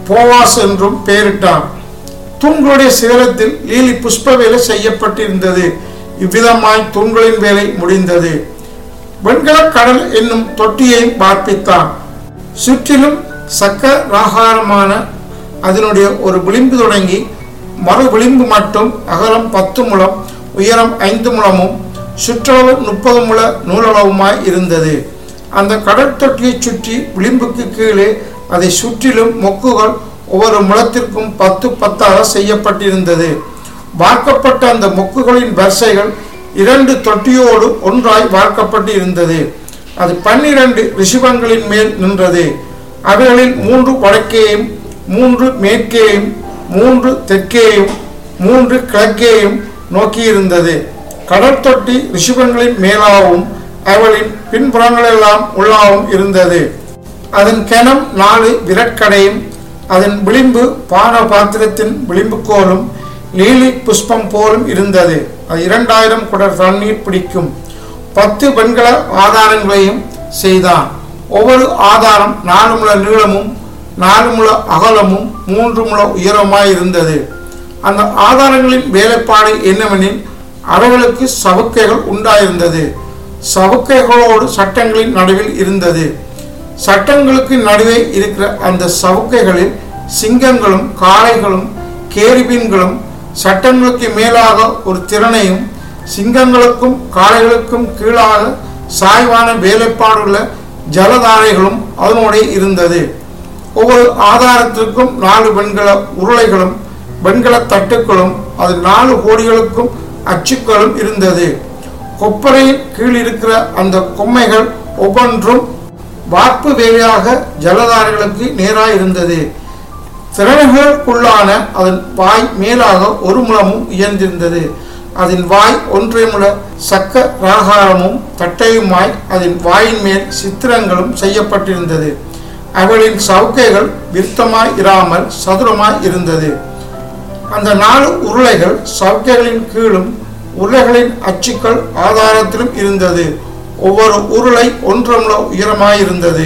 Boaz என்றும் பெயரிட்டான் தூண்களுடைய சிகரத்தில் லீலி புஷ்ப வேலை செய்யப்பட்டிருந்தது இவ்விதமாய் தூண்களின் வேலை முடிந்தது வெண்கல கடல் என்னும் தொட்டியையும் பார்ப்பித்தான் சுற்றிலும் சக்க ராகாரமான அதனுடைய ஒரு விளிம்பு தொடங்கி மறு விளிம்பு மட்டும் அகலம் பத்து முழம் உயரம் ஐந்து முழமும் சுற்றளவு முப்பது முழ நூலளவுமாய் இருந்தது அந்த கடற்தொட்டியை சுற்றி விளிம்புக்கு கீழே அதை சுற்றிலும் மொக்குகள் ஒவ்வொரு முழத்திற்கும் பத்து பத்தாக செய்யப்பட்டிருந்தது வார்க்கப்பட்ட அந்த மொக்குகளின் வரிசைகள் இரண்டு தொட்டியோடு ஒன்றாய் வார்க்கப்பட்டு இருந்தது அது பன்னிரண்டு ரிஷிபங்களின் மேல் நின்றது அவைகளில் மூன்று வடக்கேயும் மூன்று மேற்கேயும் மூன்று தெற்கேயும் மூன்று கிழக்கேயும் நோக்கியிருந்தது கடல் தொட்டி ரிஷிபங்களின் மேலாகவும் அவளின் பின்புறங்களெல்லாம் உள்ளாகவும் இருந்தது அதன் கிணம் நாலு விரட்கடையும் அதன் விளிம்பு பான பாத்திரத்தின் விளிம்புக்கோலும் லீலி புஷ்பம் போலும் இருந்தது அது இரண்டாயிரம் குடர் தண்ணீர் பிடிக்கும் பத்து வெண்கல ஆதாரங்களையும் செய்தான் ஒவ்வொரு ஆதாரம் நாலு முழ நீளமும் நாலு முழ அகலமும் மூன்று முழ உயரமாய் இருந்தது அந்த ஆதாரங்களின் வேலைப்பாடு என்னவெனில் அவைகளுக்கு சவுக்கைகள் உண்டாயிருந்தது சவுக்கைகளோடு சட்டங்களின் நடுவில் இருந்தது சட்டங்களுக்கு நடுவே இருக்கிற அந்த சவுக்கைகளில் சிங்கங்களும் காளைகளும் கேரிபீன்களும் சட்டங்களுக்கு மேலாக ஒரு திறனையும் சிங்கங்களுக்கும் காளைகளுக்கும் கீழாக சாய்வான வேலைப்பாடுள்ள ஜலதாரைகளும் அதனுடைய இருந்தது ஒவ்வொரு ஆதாரத்திற்கும் நாலு வெண்கல உருளைகளும் வெண்கல தட்டுக்களும் அது நாலு கோடிகளுக்கும் அச்சுக்களும் இருந்தது கொப்பரையின் கீழ் இருக்கிற அந்த கொம்மைகள் ஒவ்வொன்றும் வார்ப்பு வேலையாக ஜலதாரைகளுக்கு நேராக இருந்தது திறமைகளுக்குள்ளான அதன் வாய் மேலாக ஒரு முழமும் உயர்ந்திருந்தது அதன் வாய் ஒன்றை முழ சக்க ராகாரமும் தட்டையுமாய் அதன் வாயின் மேல் சித்திரங்களும் செய்யப்பட்டிருந்தது அவளின் சவுக்கைகள் விருத்தமாய் இராமல் சதுரமாய் இருந்தது அந்த நாலு உருளைகள் சவுக்கைகளின் கீழும் உருளைகளின் அச்சுக்கள் ஆதாரத்திலும் இருந்தது ஒவ்வொரு உருளை ஒன்றரை முழ உயரமாயிருந்தது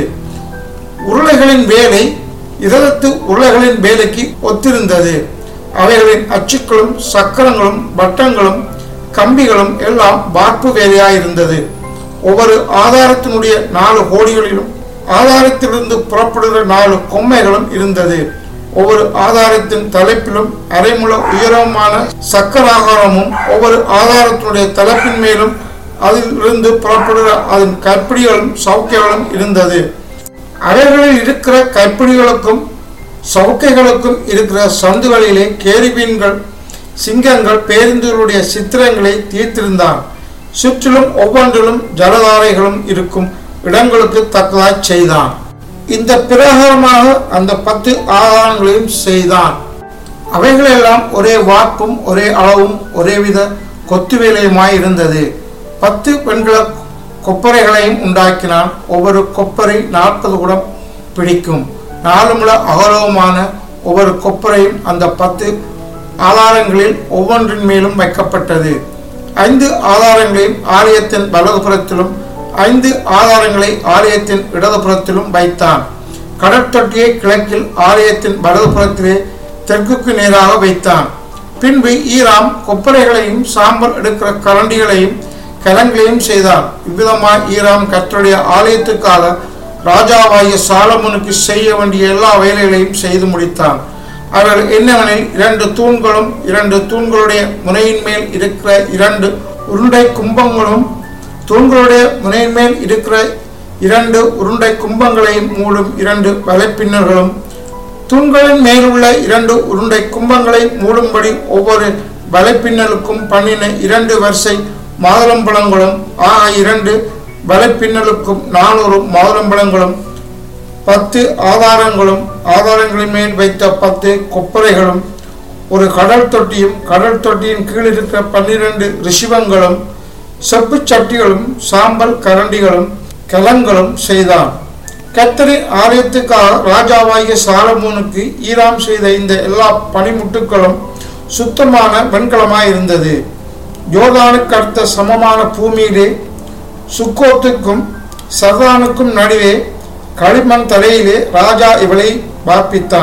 உருளைகளின் வேலை இதரத்து உருளைகளின் வேலைக்கு ஒத்திருந்தது அவைகளின் அச்சுக்களும் சக்கரங்களும் வட்டங்களும் கம்பிகளும் எல்லாம் வார்ப்பு வேலையாயிருந்தது ஒவ்வொரு ஆதாரத்தினுடைய நாலு கோடிகளிலும் ஆதாரத்திலிருந்து புறப்படுகிற நாலு கொம்மைகளும் இருந்தது ஒவ்வொரு ஆதாரத்தின் தலைப்பிலும் அரைமுள உயரமான சக்கராகாரமும் ஒவ்வொரு ஆதாரத்தினுடைய தலைப்பின் மேலும் அதிலிருந்து புறப்படுகிற அதன் கற்பிடிகளும் சவுக்கைகளும் இருந்தது அறைகளில் இருக்கிற கைப்பிடிகளுக்கும் சவுக்கைகளுக்கும் இருக்கிற சந்துகளிலே கேரிபீன்கள் சிங்கங்கள் பேருந்துகளுடைய சித்திரங்களை தீர்த்திருந்தான் சுற்றிலும் ஒவ்வொன்றிலும் ஜலதாரைகளும் இருக்கும் இடங்களுக்கு தக்கதாய் செய்தான் இந்த பிரகாரமாக அந்த பத்து ஆதாரங்களையும் செய்தான் அவைகளெல்லாம் ஒரே வார்ப்பும் ஒரே அளவும் ஒரே வித கொத்து வேலையுமாய் இருந்தது பத்து பெண்கள கொப்பரைகளையும் உண்டாக்கினான் ஒவ்வொரு கொப்பரை நாற்பது குடம் பிடிக்கும் நாலு முழ அகலவுமான ஒவ்வொரு கொப்பரையும் அந்த பத்து ஆதாரங்களில் ஒவ்வொன்றின் மேலும் வைக்கப்பட்டது ஐந்து ஆதாரங்களையும் ஆலயத்தின் வலதுபுறத்திலும் ஐந்து ஆதாரங்களை ஆலயத்தின் இடதுபுறத்திலும் வைத்தான் கடற்தொட்டியை கிழக்கில் ஆலயத்தின் வலதுபுறத்திலே தெற்குக்கு நேராக வைத்தான் பின்பு ஈராம் கொப்பரைகளையும் சாம்பல் எடுக்கிற கரண்டிகளையும் கலங்களையும் செய்தான் இவ்விதமாய் ஈராம் கர்த்தருடைய ஆலயத்துக்காக ராஜாவாகிய சாலமோனுக்கு செய்ய வேண்டிய எல்லா வேலைகளையும் செய்து முடித்தான் அவர்கள் என்னவெனில் இரண்டு தூண்களும் இரண்டு தூண்களுடைய முனையின் மேல் இருக்கிற இரண்டு உருண்டை கும்பங்களும் தூண்களுடைய முனையின் மேல் இருக்கிற இரண்டு உருண்டை கும்பங்களை மூடும் இரண்டு வலைப்பின்னர்களும் தூண்களின் மேலுள்ள இரண்டு உருண்டை கும்பங்களை மூடும்படி ஒவ்வொரு வலைப்பின்னலுக்கும் பண்ணின இரண்டு வரிசை மாதுளம்பழங்களும் ஆக இரண்டு வலைப்பின்னலுக்கும் நானூறு மாதுளம்பழங்களும் பத்து ஆதாரங்களும் ஆதாரங்களின் மேல் வைத்த பத்து கொப்பரைகளும் ஒரு கடல் தொட்டியும் கடல் தொட்டியின் கீழ் இருக்கிற பன்னிரண்டு ரிஷிவங்களும் செப்பு சட்டிகளும் சாம்பல் கரண்டிகளும் கலங்களும் செய்தான் கத்தரின் ஆலயத்துக்காக ராஜாவாகிய சாலமோனுக்கு ஈராம் செய்த இந்த எல்லா பனிமுட்டுக்களும் சுத்தமான வெண்கலமாய் இருந்தது யோர்தானுக்கு அடுத்த சமமான பூமியிலே சுக்கோத்துக்கும் சர்தானுக்கும் நடுவே களிமண் தலையிலே ராஜா இவளை பார்ப்பித்தான்